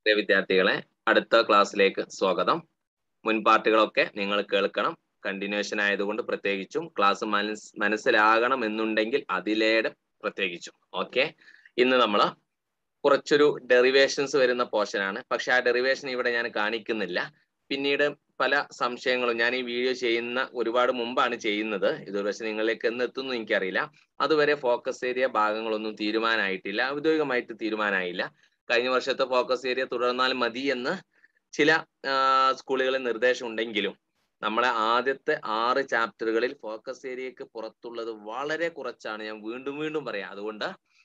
പ്രിയ വിദ്യാർത്ഥികളെ അടുത്ത ക്ലാസ്സിലേക്ക് സ്വാഗതം മുൻ പാർട്ടുകളൊക്കെ നിങ്ങൾ കേൾക്കണം കണ്ടിന്യൂഷൻ ആയതുകൊണ്ട് പ്രത്യേകിച്ചും ക്ലാസ് മനസ് മനസ്സിലാകണം എന്നുണ്ടെങ്കിൽ അതിലേടെ പ്രത്യേകിച്ചും ഓക്കെ ഇന്ന് നമ്മൾ കുറച്ചൊരു ഡെറിവേഷൻസ് വരുന്ന പോർഷൻ ആണ് പക്ഷെ ആ ഡെറിവേഷൻ ഇവിടെ ഞാൻ കാണിക്കുന്നില്ല പിന്നീട് പല സംശയങ്ങളും ഞാൻ ഈ വീഡിയോ ചെയ്യുന്ന ഒരുപാട് മുമ്പാണ് ചെയ്യുന്നത് ഇത് പക്ഷെ നിങ്ങളിലേക്ക് എന്ന് എത്തുന്നു എനിക്കറിയില്ല അതുവരെ ഫോക്കസ് ഏരിയ ഭാഗങ്ങളൊന്നും തീരുമാനമായിട്ടില്ല ഔദ്യോഗികമായിട്ട് തീരുമാനമായില്ല കഴിഞ്ഞ വർഷത്തെ ഫോക്കസ് ഏരിയ തുടർന്നാൽ മതി എന്ന് ചില സ്കൂളുകളിൽ നിർദ്ദേശം ഉണ്ടെങ്കിലും നമ്മളെ ആദ്യത്തെ ആറ് ചാപ്റ്ററുകളിൽ ഫോക്കസ് ഏരിയക്ക് പുറത്തുള്ളത് വളരെ കുറച്ചാണ് ഞാൻ വീണ്ടും വീണ്ടും പറയാം അതുകൊണ്ട്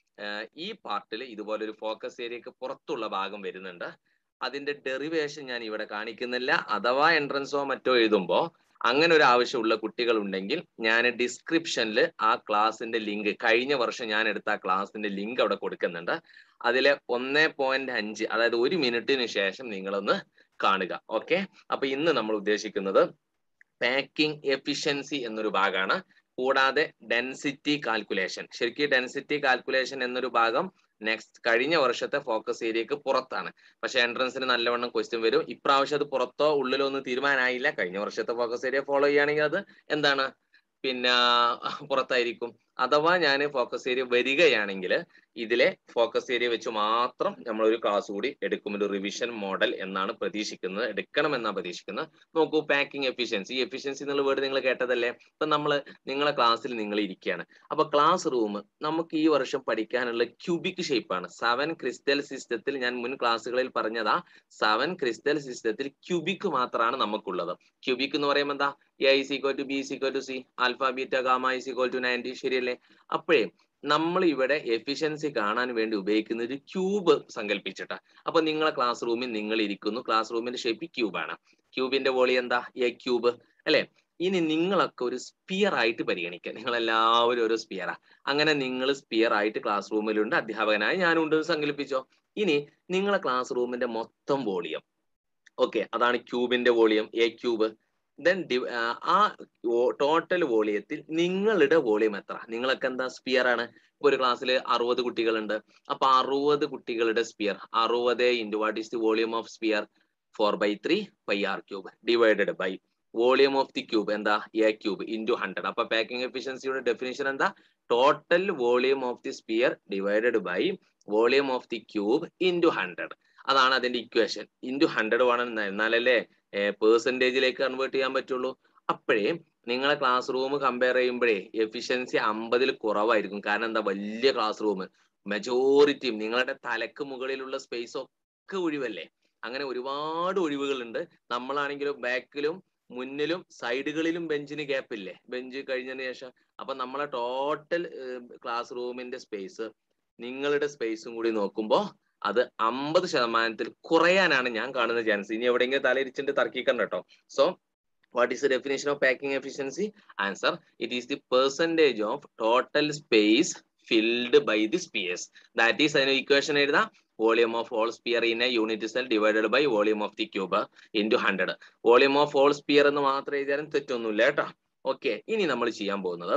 ഈ പാർട്ടിൽ ഇതുപോലെ ഒരു ഫോക്കസ് ഏരിയക്ക് പുറത്തുള്ള ഭാഗം വരുന്നുണ്ട് അതിന്റെ ഡെറിവേഷൻ ഞാൻ ഇവിടെ കാണിക്കുന്നില്ല അഥവാ എൻട്രൻസോ മറ്റോ എഴുതുമ്പോൾ അങ്ങനെ ഒരു ആവശ്യമുള്ള കുട്ടികൾ ഉണ്ടെങ്കിൽ ഞാൻ ഡിസ്ക്രിപ്ഷനിൽ ആ ക്ലാസിന്റെ ലിങ്ക് കഴിഞ്ഞ വർഷം ഞാൻ എടുത്ത ആ ക്ലാസിന്റെ ലിങ്ക് അവിടെ കൊടുക്കുന്നുണ്ട് അതിലെ ഒന്നേ പോയിന്റ് അഞ്ച് അതായത് ഒരു മിനിറ്റിന് ശേഷം നിങ്ങളൊന്ന് കാണുക ഓക്കെ അപ്പൊ ഇന്ന് നമ്മൾ ഉദ്ദേശിക്കുന്നത് പാക്കിംഗ് എഫിഷ്യൻസി എന്നൊരു ഭാഗമാണ് കൂടാതെ ഡെൻസിറ്റി കാൽക്കുലേഷൻ ശരിക്കും ഡെൻസിറ്റി കാൽക്കുലേഷൻ എന്നൊരു ഭാഗം നെക്സ്റ്റ് കഴിഞ്ഞ വർഷത്തെ ഫോക്കസ് ഏരിയക്ക് പുറത്താണ് പക്ഷെ എൻട്രൻസിന് നല്ലവണ്ണം ക്വസ്റ്റ്യൻ വരും ഇപ്രാവശ്യം അത് പുറത്തോ ഉള്ളിലോ ഒന്നും തീരുമാനമായില്ല കഴിഞ്ഞ വർഷത്തെ ഫോക്കസ് ഏരിയ ഫോളോ ചെയ്യുകയാണെങ്കിൽ അത് എന്താണ് പിന്നെ പുറത്തായിരിക്കും അഥവാ ഞാൻ ഫോക്കസ് ഏരിയ വരികയാണെങ്കിൽ ഇതിലെ ഫോക്കസ് ഏരിയ വെച്ച് മാത്രം നമ്മൾ ഒരു ക്ലാസ് കൂടി എടുക്കും ഒരു റിവിഷൻ മോഡൽ എന്നാണ് പ്രതീക്ഷിക്കുന്നത് എടുക്കണം എന്നാണ് പ്രതീക്ഷിക്കുന്നത് നോക്കൂ പാക്കിംഗ് എഫിഷ്യൻസി എഫിഷ്യൻസി എന്നുള്ള വേർഡ് നിങ്ങൾ കേട്ടതല്ലേ ഇപ്പൊ നമ്മൾ നിങ്ങളെ ക്ലാസ്സിൽ നിങ്ങൾ ഇരിക്കുകയാണ് അപ്പൊ ക്ലാസ് റൂം നമുക്ക് ഈ വർഷം പഠിക്കാനുള്ള ക്യൂബിക് ഷേപ്പാണ് സെവൻ ക്രിസ്റ്റൽ സിസ്റ്റത്തിൽ ഞാൻ മുൻ ക്ലാസ്സുകളിൽ പറഞ്ഞതാ സെവൻ ക്രിസ്റ്റൽ സിസ്റ്റത്തിൽ ക്യൂബിക് മാത്രമാണ് നമുക്കുള്ളത് ക്യൂബിക് എന്ന് പറയുമ്പോൾ എന്താ A is equal to B is equal to C alpha beta gamma is equal to ninety ശരിയല്ലേ അപ്പോഴേ നമ്മൾ ഇവിടെ എഫിഷ്യൻസി കാണാൻ വേണ്ടി ഉപയോഗിക്കുന്ന ഒരു ക്യൂബ് സങ്കല്പിച്ചിട്ടാ അപ്പൊ നിങ്ങളെ ക്ലാസ് റൂമിൽ നിങ്ങൾ ഇരിക്കുന്നു ക്ലാസ് റൂമിന്റെ ഷേപ്പ് ക്യൂബാണ് ക്യൂബിന്റെ വോളി എന്താ എ ക്യൂബ് അല്ലെ ഇനി നിങ്ങളൊക്കെ ഒരു സ്പിയർ ആയിട്ട് പരിഗണിക്കുക നിങ്ങൾ എല്ലാവരും ഒരു സ്പിയറാ അങ്ങനെ നിങ്ങൾ സ്പിയർ ആയിട്ട് ക്ലാസ് റൂമിലുണ്ട് അധ്യാപകനായി ഞാനുണ്ട് സങ്കല്പിച്ചോ ഇനി നിങ്ങളെ ക്ലാസ് റൂമിന്റെ മൊത്തം വോളിയം ഓക്കെ അതാണ് ക്യൂബിന്റെ വോളിയം എ ക്യൂബ് ദെൻ ആ ടോട്ടൽ വോളിയത്തിൽ നിങ്ങളുടെ വോളിയം എത്ര നിങ്ങളൊക്കെ എന്താ സ്പിയർ ആണ് ഇപ്പൊ ഒരു ക്ലാസ്സിൽ അറുപത് കുട്ടികളുണ്ട് അപ്പൊ അറുപത് കുട്ടികളുടെ സ്പിയർ അറുപത് into what is the volume of sphere four by three pi R cube divided by volume of the cube എന്താ എ ക്യൂബ് ഇൻറ്റു ഹൺഡ്രഡ് അപ്പൊ പാക്കിംഗ് എഫിഷ്യൻസിയുടെ ഡെഫിനേഷൻ എന്താ total volume of the sphere divided by volume of the cube into hundred അതാണ് അതിന്റെ equation into hundred വേണം എന്നാലല്ലേ പേഴ്സൻറ്റേജിലേക്ക് convert ചെയ്യാൻ പറ്റുള്ളൂ അപ്പോഴേ നിങ്ങളെ ക്ലാസ് റൂം കമ്പയർ ചെയ്യുമ്പോഴേ എഫിഷ്യൻസി അമ്പതിൽ കുറവായിരിക്കും കാരണം എന്താ വലിയ ക്ലാസ് റൂം മെജോറിറ്റിയും നിങ്ങളുടെ തലക്ക് മുകളിലുള്ള സ്പേസ് ഒക്കെ ഒഴിവല്ലേ അങ്ങനെ ഒരുപാട് ഒഴിവുകളുണ്ട് നമ്മളാണെങ്കിലും ബാക്കിലും മുന്നിലും സൈഡുകളിലും ബെഞ്ചിന് ഗ്യാപ്പ് ഇല്ലേ ബെഞ്ച് കഴിഞ്ഞതിന് ശേഷം അപ്പൊ നമ്മളെ ടോട്ടൽ ക്ലാസ് റൂമിന്റെ സ്പേസ് നിങ്ങളുടെ സ്പേസും കൂടി നോക്കുമ്പോൾ അത് അമ്പത് ശതമാനത്തിൽ കുറയാനാണ് ഞാൻ കാണുന്ന ചാൻസ് ഇനി എവിടെയെങ്കിലും തലയിരിച്ചിട്ട് തർക്കിക്കണ്ട കേട്ടോ so what is the definition of packing efficiency answer it is the percentage of total space filled by the spheres that is അതിന് ഇക്വേഷൻ എഴുതാം volume of all sphere in a unit cell divided by volume of the cube into hundred volume of all sphere എന്ന് മാത്രം എഴുതിയാലും തെറ്റൊന്നുമില്ല കേട്ടോ okay ഇനി നമ്മൾ ചെയ്യാൻ പോകുന്നത്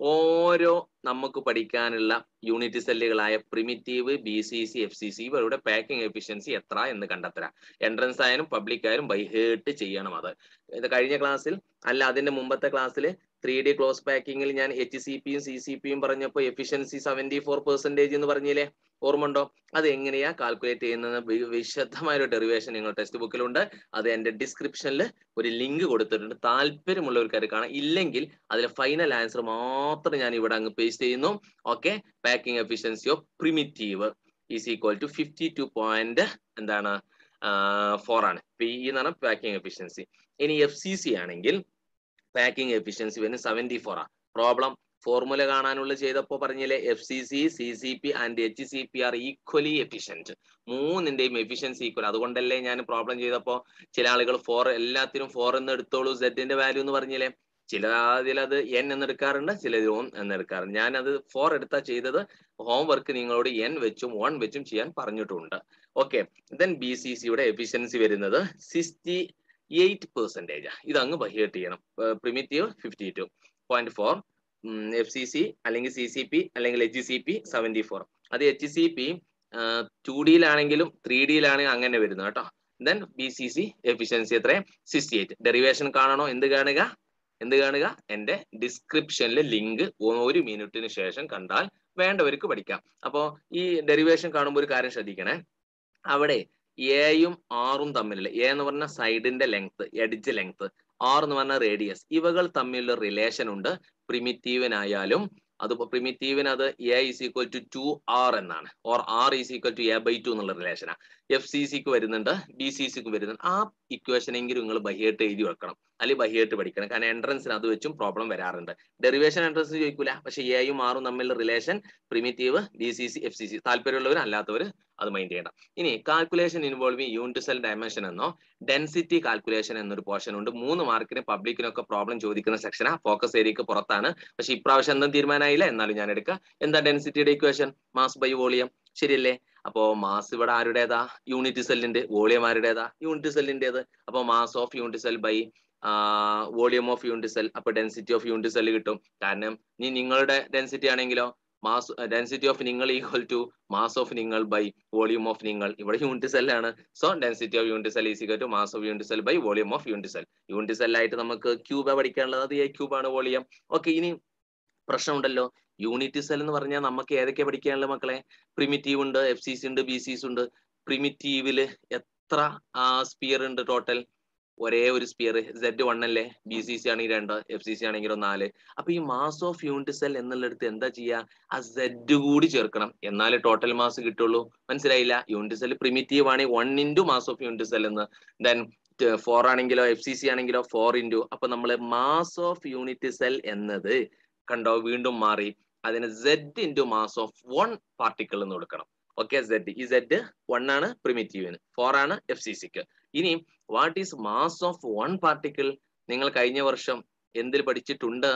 ഓരോ നമുക്ക് പഠിക്കാനുള്ള യൂണിറ്റ് സെല്ലുകളായ primitive B C C F C C ഇവരുടെ പാക്കിംഗ് എഫിഷ്യൻസി എത്ര എന്ന് കണ്ടെത്തരാം എൻട്രൻസ് ആയാലും പബ്ലിക് ആയാലും ബൈ ഹേർട്ട് ചെയ്യണം അത് ഇത് കഴിഞ്ഞ ക്ലാസ്സിൽ അല്ല അതിന്റെ മുമ്പത്തെ ക്ലാസ്സിൽ ത്രീ ഡി ക്ലോസ് പാക്കിങ്ങിൽ ഞാൻ എച്ച് സി പിയും സി സി പിയും പറഞ്ഞപ്പോൾ എഫിഷ്യൻസി സെവന്റി ഫോർ പെർസെന്റേജ് എന്ന് പറഞ്ഞില്ലേ ഓർമ്മ അത് എങ്ങനെയാ കാൽക്കുലേറ്റ് ചെയ്യുന്നത് വിശദമായ ഒരു ഡെറിവേഷൻ നിങ്ങൾ ടെക്സ്റ്റ് ബുക്കിലുണ്ട് അത് എന്റെ ഡിസ്ക്രിപ്ഷനിൽ ഒരു ലിങ്ക് കൊടുത്തിട്ടുണ്ട് താല്പര്യമുള്ളവർക്ക് അത് കാണാം ഇല്ലെങ്കിൽ അതിലെ ഫൈനൽ ആൻസർ മാത്രം ഞാൻ ഇവിടെ അങ്ങ് പേസ്റ്റ് ചെയ്യുന്നു okay packing efficiency of primitive is equal to fifty two point എന്താണ് ഫോർ ആണ് പി എന്നാണ് പാക്കിംഗ് എഫിഷ്യൻസി ഇനി എഫ് സി സി ആണെങ്കിൽ പാക്കിംഗ് എഫിഷ്യൻസി വരുന്നത് സെവന്റി ഫോർ ആ പ്രോബ്ലം ഫോർമുല കാണാനുള്ള ചെയ്തപ്പോ പറഞ്ഞില്ലേ F C C C C P and H C P are equally efficient മൂന്നിന്റെയും എഫിഷ്യൻസി ഈക്വൽ അതുകൊണ്ടല്ലേ ഞാൻ പ്രോബ്ലം ചെയ്തപ്പോ ചില ആളുകൾ ഫോർ എല്ലാത്തിനും ഫോർ എന്ന് എടുത്തോളൂ സെഡിന്റെ വാല്യൂ എന്ന് പറഞ്ഞില്ലേ ചില അതിലത് എൻ എന്ന് എടുക്കാറുണ്ട് ചിലത് ഓൺ എന്ന് എടുക്കാറുണ്ട് ഞാൻ അത് ഫോർ എടുത്താ ചെയ്തത് ഹോംവർക്ക് നിങ്ങളോട് എൻ വെച്ചും വൺ വെച്ചും ചെയ്യാൻ പറഞ്ഞിട്ടുണ്ട് ഓക്കെ ദെൻ ബി സി സിയുടെ എഫിഷ്യൻസി വരുന്നത് സിക്സ്റ്റി എയ്റ്റ് പെർസെൻറ്റേജ് ഇത് അങ്ങ് ബഹിയേറ്റ് ചെയ്യണം primitive fifty two point four F C C അല്ലെങ്കിൽ സി സി പി അല്ലെങ്കിൽ H C P seventy four അത് എച്ച് സി പി ടു ഡിയിലാണെങ്കിലും ത്രീ ഡിയിലാണെങ്കിലും അങ്ങനെ വരുന്നത് കേട്ടോ then B C C efficiency എത്ര സിക്സ്റ്റി എയ്റ്റ് ഡെറിവേഷൻ കാണണോ എന്ത് കാണുക എന്ത് കാണുക എന്റെ ഡിസ്ക്രിപ്ഷനിൽ ലിങ്ക് ഒരു മിനിറ്റിന് ശേഷം കണ്ടാൽ വേണ്ടവർക്ക് പഠിക്കാം അപ്പോ ഈ ഡെറിവേഷൻ കാണുമ്പോൾ ഒരു കാര്യം ശ്രദ്ധിക്കണേ അവിടെ എയും ആറും തമ്മിലുള്ള എ എന്ന് പറഞ്ഞ സൈഡിന്റെ ലെങ്ത് എഡ്ജ് ലെങ്ത് ആർ എന്ന് പറഞ്ഞ റേഡിയസ് ഇവകൾ തമ്മിലുള്ള റിലേഷൻ ഉണ്ട് പ്രിമിറ്റീവിനായാലും അത് പ്രിമിറ്റീവിന് അത് A is equal to two R എന്നാണ് or R is equal to A by two എന്നുള്ള റിലേഷനാണ് എഫ് സി സിക്ക് വരുന്നുണ്ട് ബി സി സിക്ക് വരുന്നുണ്ട് ആ ഇക്വേഷൻ എങ്കിലും നിങ്ങൾ ബഹിയായിട്ട് എഴുതി വെക്കണം അല്ലെങ്കിൽ ബഹിയായിട്ട് പഠിക്കണം കാരണം എൻട്രൻസിന് അത് വെച്ചും പ്രോബ്ലം വരാറുണ്ട് ഡെറിവേഷൻ എൻട്രൻസ് ചോദിക്കൂല പക്ഷെ എയും ആറും തമ്മിലുള്ള relation primitive B C C F C C താല്പര്യമുള്ളവർ അല്ലാത്തവർ അത് മൈൻഡ് ചെയ്യണം ഇനി calculation involving unit cell dimension എന്നോ ഡെൻസിറ്റി കാൽക്കുലേഷൻ എന്നൊരു പോർഷൻ ഉണ്ട് മൂന്ന് മാർക്കിന് പബ്ലിക്കിനൊക്കെ പ്രോബ്ലം ചോദിക്കുന്ന സെക്ഷനാ ഫോക്കസ് ഏരിയക്ക് പുറത്താണ് പക്ഷെ ഇപ്രാവശ്യം എന്തും തീരുമാനമായില്ല എന്നാലും ഞാൻ എടുക്കാം എന്താ ഡെൻസിറ്റിയുടെ ഇക്വേഷൻ മാസ് ബൈ വോളിയം ശരിയല്ലേ അപ്പോ മാസ് ഇവിടെ ആരുടേതാ യൂണിറ്റ് സെല്ലിന്റെ വോളിയം ആരുടേതാ യൂണിറ്റ് സെല്ലിന്റേത് അപ്പൊ mass of unit cell by volume of unit cell അപ്പൊ ഡെൻസിറ്റി ഓഫ് യൂണിറ്റ് സെൽ കിട്ടും കാരണം നീ നിങ്ങളുടെ ഡെൻസിറ്റി ആണെങ്കിലോ മാസ് ഡെൻസിറ്റി ഓഫ് നിങ്ങൾ ഈക്വൽ ടു മാസ് ഓഫ് നിങ്ങൾ ബൈ വോളിയം ഓഫ് നിങ്ങൾ ഇവിടെ യൂണിറ്റ് സെൽ ആണ് so density of unit cell is equal to mass of unit cell by volume of unit cell unit cell ആയിട്ട് നമുക്ക് cube പഠിക്കാനുള്ളത് അത് A cube ആണ് volume okay ഇനി പ്രശ്നമുണ്ടല്ലോ യൂണിറ്റ് സെൽ എന്ന് പറഞ്ഞാൽ നമുക്ക് ഏതൊക്കെ പഠിക്കാനുള്ളത് മക്കളെ പ്രിമിറ്റീവ് ഉണ്ട് എഫ് സി സി ഉണ്ട് ബി സി സി ഉണ്ട് പ്രിമിറ്റീവില് എത്ര സ്പിയർ ഉണ്ട് ടോട്ടൽ ഒരേ ഒരു സ്പിയർ സെഡ് വൺ അല്ലേ ബി സി സി ആണെങ്കിൽ രണ്ട് എഫ് സി സി ആണെങ്കിലോ നാല് അപ്പൊ ഈ മാസ് ഓഫ് യൂണിറ്റ് സെൽ എന്നുള്ളിടത്ത് എന്താ ചെയ്യാ ആ സെഡ് കൂടി ചേർക്കണം എന്നാലേ ടോട്ടൽ മാസ് കിട്ടുള്ളൂ മനസ്സിലായില്ല യൂണിറ്റ് സെൽ പ്രിമിറ്റീവ് ആണെങ്കിൽ one into mass of unit cell എന്ന് ദെൻ ഫോർ ആണെങ്കിലോ എഫ് സി സി ആണെങ്കിലോ ഫോർ ഇൻറ്റു അപ്പൊ നമ്മൾ മാസ് ഓഫ് യൂണിറ്റ് സെൽ എന്നത് കണ്ടോ വീണ്ടും മാറി അതിന് Z into mass of one particle എന്ന് കൊടുക്കണം ഓക്കെ സെഡ് ഈ സെഡ് വൺ ആണ് പ്രിമിറ്റീവിന് ഫോർ ആണ് എഫ് സി സിക്ക് ഇനി what is mass of one particle നിങ്ങൾ കഴിഞ്ഞ വർഷം എന്തിൽ പഠിച്ചിട്ടുണ്ട്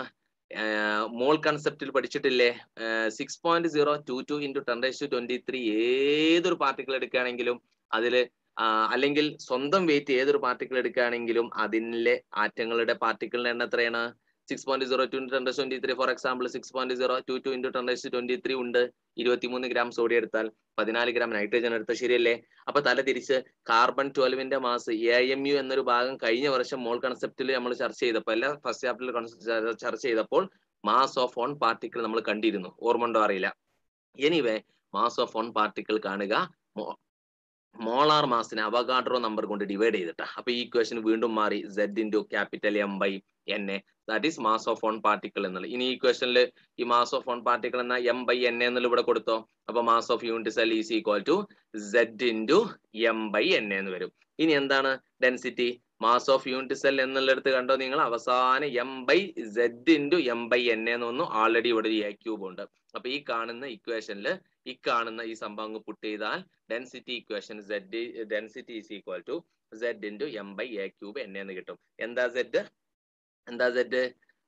മോൾ കൺസെപ്റ്റിൽ പഠിച്ചിട്ടില്ലേ six point zero two two into ten to twenty three ഏതൊരു പാർട്ടിക്കിൾ എടുക്കുകയാണെങ്കിലും അതിൽ അല്ലെങ്കിൽ സ്വന്തം വെയിറ്റ് ഏതൊരു പാർട്ടിക്കിൾ എടുക്കുകയാണെങ്കിലും അതിലെ ആറ്റങ്ങളുടെ പാർട്ടിക്കിളിന്റെ എണ്ണം എത്രയാണ് six point zero two ten twenty three four example six point zero two two into ten twenty three ഉണ്ട് ഇരുപത്തിമൂന്ന് ഗ്രാം സോഡിയം എടുത്താൽ പതിനാല് ഗ്രാം നൈട്രജൻ എടുത്താൽ ശരിയല്ലേ അപ്പൊ തല തിരിച്ച് കാർബൺ ട്വൽവിന്റെ മാസ് എ എം യു എന്നൊരു ഭാഗം കഴിഞ്ഞ വർഷം മോൾ കൺസെപ്റ്റിൽ നമ്മൾ ചർച്ച ചെയ്തപ്പോൾ അല്ല ഫസ്റ്റ് ചാപ്റ്ററിൽ ചർച്ച ചെയ്തപ്പോൾ മാസ് ഓഫ് വൺ പാർട്ടിക്കിൾ നമ്മൾ കണ്ടിരുന്നു ഓർമ്മ ഉണ്ടോ അറിയില്ല anyway mass of one particle കാണുക മോളാർ മാസിനെ അവഗാഡ്രോ നമ്പർ കൊണ്ട് ഡിവൈഡ് ചെയ്തിട്ടാ അപ്പൊ ഈ ഇക്വേഷൻ വീണ്ടും മാറി Z into capital M by N A that is mass of one particle എന്നുള്ളത് ഇനി ഈ ക്വസ്റ്റനിൽ ഈ മാസ് ഓഫ് വൺ പാർട്ടിക്കിൾ എന്ന എം ബൈ എൻ എന്നുള്ള ഇവിടെ കൊടുത്തോ അപ്പൊ mass of unit cell is equal to Z into M by N എന്ന് വരും ഇനി എന്താണ് density mass of unit cell എന്നുള്ളിടത്ത് കണ്ടോ നിങ്ങൾ അവസാനം M by Z into M by N എന്ന് വന്നു ആൾറെഡി ഇവിടെ ഒരു എ ക്യൂബ് ഉണ്ട് അപ്പൊ ഈ കാണുന്ന ഇക്വേഷനിൽ ഈ കാണുന്ന ഈ സംഭവം പുട്ട് ചെയ്താൽ density equation Z density is equal to Z into M by A cube N എന്ന് കിട്ടും എന്താ സെഡ് എന്താ സെറ്റ്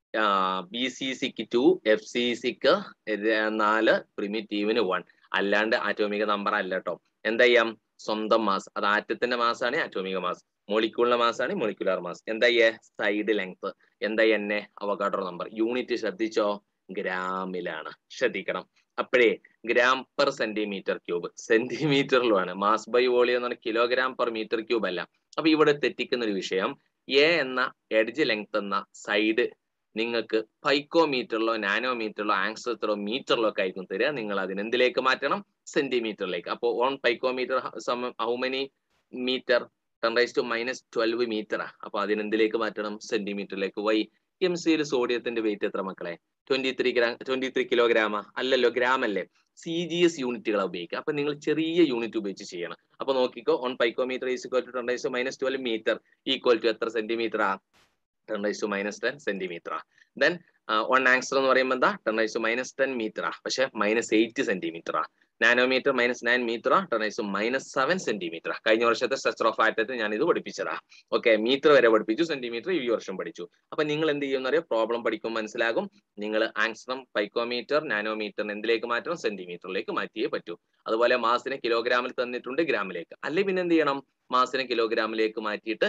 ബി സി സിക്ക് ടു എഫ് സി സിക്ക് നാല് പ്രിമിറ്റീവിന് വൺ അല്ലാണ്ട് ആറ്റോമിക നമ്പർ അല്ല കേട്ടോ എന്താ ചെയ്യാം സ്വന്തം മാസ് അത് ആറ്റത്തിന്റെ മാസാണ് ആറ്റോമിക മാസ് മോളിക്യൂളിന്റെ മാസാണ് മോളിക്കുലാർ മാസ് എന്താ ചെയ്യേ സൈഡ് ലെങ്ത് എന്താ എന്നെ അവകാഡോ നമ്പർ യൂണിറ്റ് ശ്രദ്ധിച്ചോ ഗ്രാമിലാണ് ശ്രദ്ധിക്കണം അപ്പോഴേ ഗ്രാം പെർ സെന്റിമീറ്റർ ക്യൂബ് സെന്റിമീറ്ററിലുമാണ് മാസ് ബൈ വോളിയം എന്ന് പറഞ്ഞാൽ കിലോഗ്രാം പെർ മീറ്റർ ക്യൂബ് അല്ല അപ്പൊ ഇവിടെ തെറ്റിക്കുന്ന ഒരു വിഷയം എ എന്ന എഡ്ജ് ലെങ്ത് എന്ന സൈഡ് നിങ്ങൾക്ക് പൈക്കോമീറ്ററിലോ നാനോമീറ്ററിലോ ആങ്സ്ട്രത്തിലോ മീറ്ററിലോ ഒക്കെ ആയിരിക്കും തരിക നിങ്ങൾ അതിന് എന്തിലേക്ക് മാറ്റണം സെന്റിമീറ്ററിലേക്ക് അപ്പോൾ one picometre how many metre ten raise to minus twelve മീറ്ററാ അപ്പൊ അതിനെന്തിലേക്ക് മാറ്റണം സെന്റിമീറ്ററിലേക്ക് വൈ എം സിയിൽ സോഡിയത്തിന്റെ വെയിറ്റ് എത്ര മക്കളെ twenty three gram twenty three കിലോഗ്രാമാ അല്ലല്ലോ ഗ്രാം അല്ലേ സി ജി എസ് യൂണിറ്റുകളാണ് ഉപയോഗിക്കുക അപ്പൊ നിങ്ങൾ ചെറിയ യൂണിറ്റ് ഉപയോഗിച്ച് ചെയ്യണം അപ്പൊ നോക്കിക്കോ one picometre is equal to ten raise to minus twelve metre equal to എത്ര സെന്റിമീറ്റർ ആ ten raise to minus ten centimetre then one angstrom എന്ന് പറയുമ്പോൾ എന്താ ten raise to minus ten metre പക്ഷെ minus eight centimetre nanometre minus nine metre ten raise to minus seven centimetre കഴിഞ്ഞ വർഷത്തെ structure of ആറ്റത്തിൽ ഞാൻ ഇത് പഠിപ്പിച്ചതാ okay metre വരെ പഠിപ്പിച്ചു സെന്റിമീറ്റർ ഈ വർഷം പഠിച്ചു അപ്പൊ നിങ്ങൾ എന്ത് ചെയ്യുന്ന അറിയാം പ്രോബ്ലം പഠിക്കുമ്പോൾ മനസ്സിലാകും നിങ്ങൾ ആങ്സ്ട്രം പൈക്കോമീറ്റർ നാനോമീറ്റർ എന്തിലേക്ക് മാറ്റണം സെന്റിമീറ്ററിലേക്ക് മാറ്റിയേ പറ്റൂ അതുപോലെ മാസിനെ കിലോഗ്രാമിൽ തന്നിട്ടുണ്ട് ഗ്രാമിലേക്ക് അല്ലെങ്കിൽ പിന്നെ എന്ത് ചെയ്യണം മാസിനെ കിലോഗ്രാമിലേക്ക് മാറ്റിയിട്ട്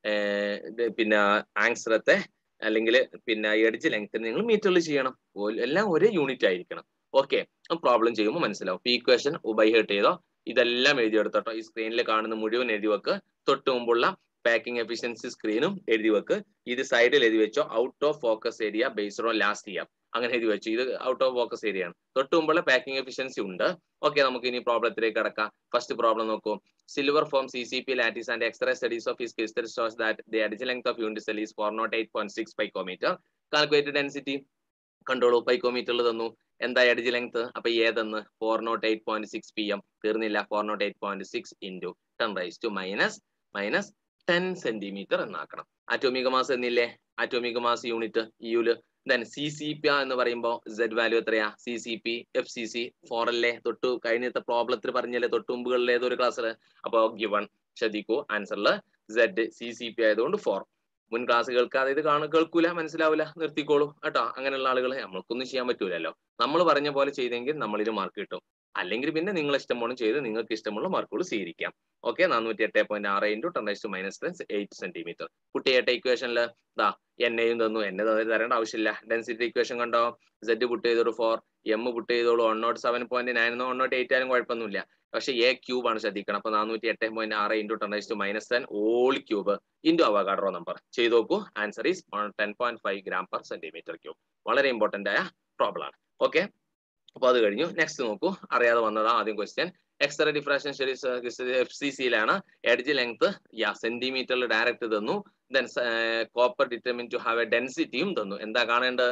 പിന്നെ ആങ്സ്ട്രത്തെ അല്ലെങ്കിൽ പിന്നെ എഡ്ജ് ലെങ്ത് നിങ്ങൾ മീറ്ററിൽ ചെയ്യണം എല്ലാം ഒരേ യൂണിറ്റ് ആയിരിക്കണം ഓക്കെ പ്രോബ്ലം ചെയ്യുമ്പോൾ മനസ്സിലാവും ഈ ഇക്വേഷൻ ബൈ ഹേർട്ട് ചെയ്തോ ഇതെല്ലാം എഴുതിയെടുത്തോട്ടോ ഈ സ്ക്രീനിൽ കാണുന്ന മുഴുവൻ എഴുതി വെക്ക് തൊട്ട് മുമ്പുള്ള പാക്കിംഗ് എഫിഷ്യൻസി സ്ക്രീനും എഴുതി വെക്ക് ഇത് സൈഡിൽ എഴുതി വെച്ചോ out of focus area based on last year അങ്ങനെ എഴുതി വെച്ചു ഇത് ഔട്ട് ഓഫ് ഫോക്കസ് ഏരിയ ആണ് തൊട്ട് മുമ്പുള്ള പാക്കിംഗ് എഫിഷ്യൻസി ഉണ്ട് ഓക്കെ നമുക്ക് ഇനി പ്രോബ്ലത്തിലേക്ക് കടക്കാം ഫസ്റ്റ് പ്രോബ്ലം നോക്കൂ silver form C C P lattice and X ray studies of his crystal shows that the additional length of unit cell is four nought eight point six picometre calculated density കണ്ടോളൂ പൈക്കോമീറ്ററിൽ തന്നു എന്താ edge length അപ്പൊ ഏതെന്ന് four nought eight point six P M തീർന്നില്ല four nought eight point six into ten raise to minus minus ten centimetre എന്നാക്കണം atomic mass എന്നില്ലേ അറ്റോമിക mass unit യുല് ദെൻ സി സി പി എന്ന് പറയുമ്പോൾ സെഡ് വാല്യൂ എത്രയാ C C P F C C four അല്ലേ തൊട്ടു കഴിഞ്ഞത്തെ പ്രോബ്ലത്തിൽ പറഞ്ഞല്ലേ തൊട്ട് മുമ്പുകളിൽ ഏതൊരു ക്ലാസ്സിൽ അപ്പൊ ഗിവൺ ശ്രദ്ധിക്കൂ ആൻസറിൽ സെഡ് സി സി പി ആയതുകൊണ്ട് ഫോർ മുൻ ക്ലാസ് കേൾക്കാതെ ഇത് കാണു കേൾക്കൂല മനസ്സിലാവില്ല നിർത്തിക്കോളൂ കേട്ടോ അങ്ങനെയുള്ള ആളുകൾ നമ്മൾക്കൊന്നും ചെയ്യാൻ പറ്റൂലല്ലോ നമ്മൾ പറഞ്ഞ പോലെ ചെയ്തെങ്കിൽ നമ്മളിന് മാർക്ക് കിട്ടും അല്ലെങ്കിൽ പിന്നെ നിങ്ങൾ ഇഷ്ടമുള്ള ചെയ്ത് നിങ്ങൾക്ക് ഇഷ്ടമുള്ള മാർക്കുകൾ സ്വീകരിക്കാം ഓക്കെ നാനൂറ്റി എട്ട് പോയിന്റ് ആറ് into ten raise to minus eight centimetre കുട്ടിയേട്ട ഇക്വേഷനിൽ ദാ എന്നെയും തന്നു എന്നെ തരേണ്ട ആവശ്യമില്ല ഡെൻസിറ്റി ഇക്വേഷൻ കണ്ടോ സെഡ് പുട്ട് ചെയ്തോളൂ ഫോർ എം പുട്ട് ചെയ്തോളൂ one nought seven point nine one nought eight ആയാലും കുഴപ്പമൊന്നുമില്ല പക്ഷെ എ ക്യൂബ് ആണ് ശ്രദ്ധിക്കണം അപ്പൊ നാനൂറ്റി എട്ട് പോയിന്റ് ആറ് into ten raise to minus ten whole cube into Avogadro number ചെയ്ത് നോക്കൂ answer is ten point five gram per centimetre cube വളരെ ഇമ്പോർട്ടന്റ് ആയ പ്രോബ്ലം ആണ് ഓക്കെ അപ്പൊ അത് കഴിഞ്ഞു നെക്സ്റ്റ് നോക്കൂ അറിയാതെ വന്നതാ ആദ്യം question X ray diffraction studies F C സിയിലാണ് എഡ്ജ് ലെങ്ത് യാ സെന്റിമീറ്ററിൽ ഡയറക്റ്റ് തന്നു then copper determine to have a ഡെൻസിറ്റിയും തന്നു എന്താ കാണേണ്ടത്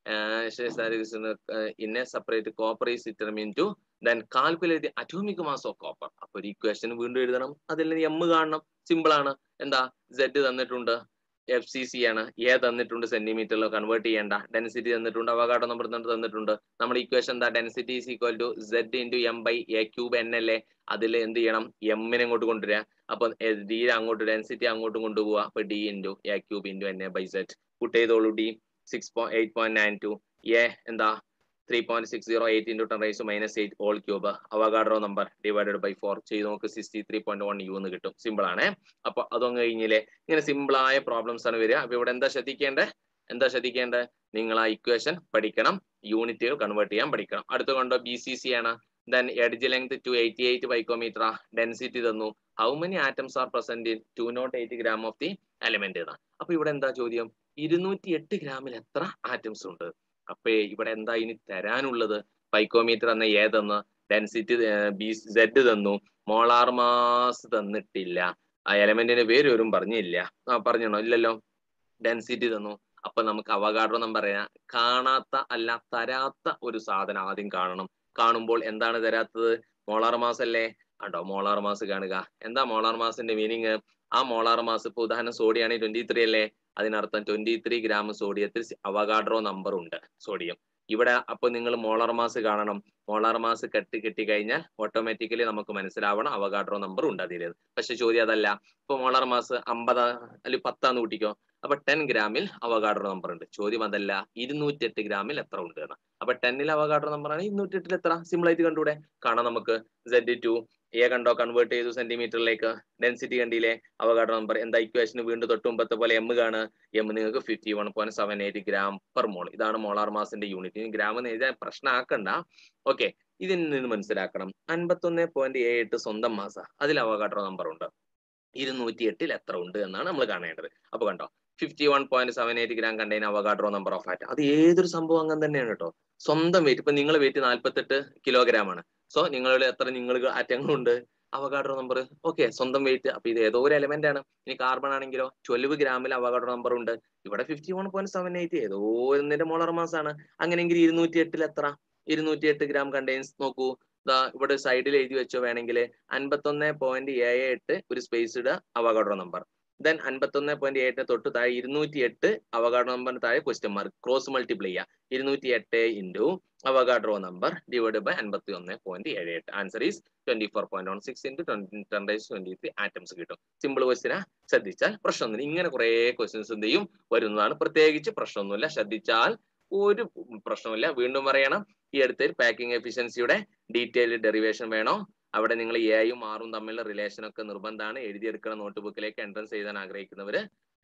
ഇന്നെ separate copper is determine to then calculate atomic mass of copper അപ്പൊ ഒരു ഇക്വേഷൻ വീണ്ടും എഴുതണം അതിൽ എം കാണണം സിമ്പിൾ ആണ് എന്താ സെഡ് തന്നിട്ടുണ്ട് എഫ് സി സി ആണ് എ തന്നിട്ടുണ്ട് സെന്റിമീറ്ററിൽ കൺവേർട്ട് ചെയ്യേണ്ട ഡെൻസിറ്റി തന്നിട്ടുണ്ട് അവകാടം നമ്പർ തന്നിട്ടുണ്ട് നമ്മുടെ ഇക്വേഷൻ എന്താ density is equal to Z into M by A cube N അല്ലേ അതിൽ എന്ത് ചെയ്യണം എമ്മിനെ ഇങ്ങോട്ട് കൊണ്ടുവരിക അപ്പൊ ഡി അങ്ങോട്ട് ഡെൻസിറ്റി അങ്ങോട്ടും കൊണ്ടുപോവുക അപ്പൊ D into A cube into N A by Z put ചെയ്തോളൂ D six point eight point nine two A എന്താ three point six zero eight into ten raise minus eight whole cube Avogadro number divided by four ചെയ്ത് നോക്ക് sixty three point one U എന്ന് കിട്ടും simple ആണ് അപ്പൊ അതൊന്നും കഴിഞ്ഞില്ലേ ഇങ്ങനെ സിമ്പിൾ ആയ പ്രോബ്ലംസ് ആണ് വരിക അപ്പൊ ഇവിടെ എന്താ ശ്രദ്ധിക്കേണ്ടത് എന്താ ശ്രദ്ധിക്കേണ്ടത് നിങ്ങൾ ആ ഇക്വേഷൻ പഠിക്കണം യൂണിറ്റുകൾ കൺവേർട്ട് ചെയ്യാൻ പഠിക്കണം അടുത്ത കണ്ടോ ബി സി സി ആണ് then edge length two eighty eight picometre density തന്നു how many atoms are present in two nought eight gram of the element എന്നാണ് അപ്പൊ ഇവിടെ എന്താ ചോദ്യം ഇരുന്നൂറ്റി എട്ട് ഗ്രാമിൽ എത്ര ആറ്റംസ് ഉണ്ട് അപ്പൊ ഇവിടെ എന്താ ഇനി തരാനുള്ളത് പൈക്കോമീറ്റർ എന്ന ഏതെന്ന് ഡെൻസിറ്റി ബി സെഡ് തന്നു മോളാർ മാസ് തന്നിട്ടില്ല ആ എലമെന്റിന്റെ പേര് വരും പറഞ്ഞില്ല ആ പറഞ്ഞോ ഇല്ലല്ലോ ഡെൻസിറ്റി തന്നു അപ്പൊ നമുക്ക് അവകാശം നമ്പർ പറയാം കാണാത്ത അല്ല തരാത്ത ഒരു സാധനം ആദ്യം കാണണം കാണുമ്പോൾ എന്താണ് തരാത്തത് മോളാർ മാസ് അല്ലേ ആണ്ടോ മോളാർ മാസ് കാണുക എന്താ മോളാർ മാസിന്റെ മീനിങ് ആ മോളാർ മാസ് ഇപ്പൊ ഉദാഹരണം സോഡിയാണ് ട്വന്റി ത്രീ അല്ലേ അതിനർത്ഥം ട്വന്റി ത്രീ ഗ്രാം സോഡിയത്തിൽ അവകാഡ്രോ നമ്പർ ഉണ്ട് സോഡിയം ഇവിടെ അപ്പൊ നിങ്ങൾ മോളാർ മാസ് കാണണം മോളാർ മാസ് കെട്ടി കെട്ടി കഴിഞ്ഞാൽ ഓട്ടോമാറ്റിക്കലി നമുക്ക് മനസ്സിലാവണം അവകാഡ്രോ നമ്പർ ഉണ്ട് അതിൽ പക്ഷെ ചോദ്യം അതല്ല ഇപ്പൊ മോളാർ മാസ് അമ്പതാ അല്ലെങ്കിൽ പത്താന്ന് കൂട്ടിക്കോ അപ്പൊ ടെൻ ഗ്രാമിൽ അവകാഡ്രോ നമ്പർ ഉണ്ട് ചോദ്യം അതല്ല ഇരുന്നൂറ്റി എട്ട് ഗ്രാമിൽ എത്ര ഉണ്ട് എന്ന് അപ്പൊ ടെന്നിൽ അവകാഡ്രോ നമ്പർ ആണ് ഇരുന്നൂറ്റി എട്ടിൽ എത്ര സിമ്പിൾ ആയിട്ട് കണ്ടൂടെ കാണാം നമുക്ക് സെഡ് ടു എ കണ്ടോ കൺവേർട്ട് ചെയ്തു സെന്റിമീറ്ററിലേക്ക് ഡെൻസിറ്റി കണ്ടില്ലേ അവകാഡ്രോ നമ്പർ എന്താ ഇക്വേഷന് വീണ്ടും തൊട്ട് മുമ്പത്തെ പോലെ എം കാണുക എം നിങ്ങൾക്ക് fifty one point seven eight gram per mole ഇതാണ് മോളാർ മാസിന്റെ യൂണിറ്റ് ഇനി ഗ്രാം എന്ന് എഴുതാൻ പ്രശ്നമാക്കണ്ട ഓക്കെ ഇതിൽ നിന്ന് മനസ്സിലാക്കണം അൻപത്തൊന്ന് പോയിന്റ് ഏഴ് എട്ട് സ്വന്തം മാസ അതിൽ അവകാഡ്രോ നമ്പർ ഉണ്ട് ഇരുന്നൂറ്റി എട്ടിൽ എത്ര ഉണ്ട് എന്നാണ് നമ്മൾ കാണേണ്ടത് അപ്പൊ കണ്ടോ fifty one point seven eight gram contain Avogadro number of atom അത് ഏതൊരു സംഭവം അങ്ങനെ തന്നെയാണ് കേട്ടോ സ്വന്തം വെയിറ്റ് ഇപ്പൊ നിങ്ങൾ വെയിറ്റ് നാല്പത്തെട്ട് കിലോഗ്രാം ആണ് സോ നിങ്ങളിൽ എത്ര നിങ്ങൾ ആറ്റങ്ങളുണ്ട് അവകാഡ്രോ നമ്പർ ഓക്കെ സ്വന്തം വെയിറ്റ് അപ്പൊ ഇത് ഏതോ ഒരു എലമെന്റ് ആണ് ഇനി കാർബൺ ആണെങ്കിലോ ട്വൽവ് ഗ്രാമിൽ അവകാഡ്രോ നമ്പർ ഉണ്ട് ഇവിടെ fifty one point seven eight ഏതോ ഒന്നിന്റെ മോളർ മാസ് ആണ് അങ്ങനെയെങ്കിൽ ഇരുന്നൂറ്റി എട്ടിൽ എത്ര ഇരുന്നൂറ്റി എട്ട് ഗ്രാം കണ്ടെയ്ൻസ് നോക്കൂ ദാ ഇവിടെ സൈഡിൽ എഴുതി വെച്ചോ വേണമെങ്കിൽ അൻപത്തൊന്ന് പോയിന്റ് ഏഴ് എട്ട് ഒരു സ്പേസ് ഇടുക അവകാഡ്രോ നമ്പർ ദെൻ അൻപത്തൊന്ന് പോയിന്റ് ഏഴിന് തൊട്ട് താഴെ ഇരുന്നൂറ്റി എട്ട് അവകാഡ്രോ നമ്പറിന് താഴെ ക്വസ്റ്റ്യൻ മാർക്ക് ക്രോസ് മൾട്ടിപ്ലൈ ചെയ്യുക ഇരുന്നൂറ്റി എട്ട് into Avogadro number divide by അൻപത്തി ഒന്ന് പോയിന്റ് ഏഴ് എട്ട് answer is twenty four point one six into ten raise twenty three atoms കിട്ടും സിമ്പിൾ ക്വസ്റ്റിനാ ശ്രദ്ധിച്ചാൽ പ്രശ്നമൊന്നുമില്ല ഇങ്ങനെ കുറെ ക്വസ്റ്റ്യൻസ് എന്ത് ചെയ്യും വരുന്നതാണ് പ്രത്യേകിച്ച് പ്രശ്നമൊന്നുമില്ല ശ്രദ്ധിച്ചാൽ ഒരു പ്രശ്നമില്ല വീണ്ടും പറയണം ഈ അടുത്ത് പാക്കിംഗ് എഫിഷ്യൻസിയുടെ ഡീറ്റെയിൽഡ് ഡെറിവേഷൻ വേണോ അവിടെ നിങ്ങൾ എയും ആറും തമ്മിലുള്ള റിലേഷൻ ഒക്കെ നിർബന്ധമാണ് എഴുതിയെടുക്കണം നോട്ട് ബുക്കിലേക്ക് എൻട്രൻസ് എഴുതാൻ ആഗ്രഹിക്കുന്നവര്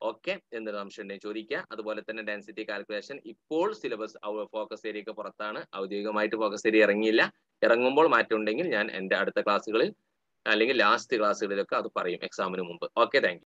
ഓക്കെ എന്നൊരു സംശയം ഉണ്ടെങ്കിൽ ചോദിക്കുക അതുപോലെ തന്നെ ഡെൻസിറ്റി കാൽക്കുലേഷൻ ഇപ്പോൾ സിലബസ് ഫോക്കസ് ഏരിയക്ക് പുറത്താണ് ഔദ്യോഗികമായിട്ട് ഫോക്കസ് ഏരിയ ഇറങ്ങിയില്ല ഇറങ്ങുമ്പോൾ മാറ്റം ഉണ്ടെങ്കിൽ ഞാൻ എൻ്റെ അടുത്ത ക്ലാസ്സുകളിൽ അല്ലെങ്കിൽ ലാസ്റ്റ് ക്ലാസ്സുകളിലൊക്കെ അത് പറയും എക്സാമിന് മുമ്പ് ഓക്കെ താങ്ക്